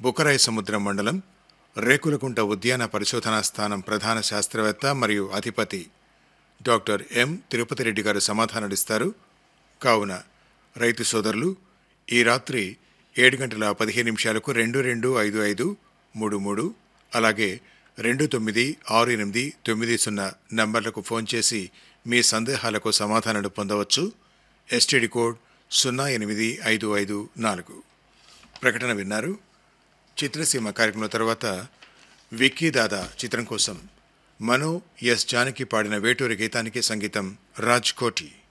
బుకరాయి సముద్రం మండలం రేకులకుంట ఉద్యాన పరిశోధనా స్థానం ప్రధాన శాస్త్రవేత్త మరియు అధిపతి డాక్టర్ ఎం తిరుపతి రెడ్డి గారు సమాధానాలిస్తారు కావున రైతు సోదరులు ఈ రాత్రి ఏడు గంటల పదిహేను నిమిషాలకు రెండు రెండు ఐదు ఐదు మూడు మూడు అలాగే రెండు తొమ్మిది ఆరు ఎనిమిది తొమ్మిది సున్నా నంబర్లకు ఫోన్ చేసి మీ సందేహాలకు సమాధానాలు పొందవచ్చు ఎస్టీడీ కోడ్ సున్నా ఎనిమిది ఐదు ఐదు నాలుగు ప్రకటన విన్నారు చిత్రసీమ కార్యక్రమం తర్వాత విక్కీ దాదా చిత్రం కోసం మనో ఎస్ జానకి పాడిన వేటూరి గీతానికి సంగీతం రాజ్ కోటి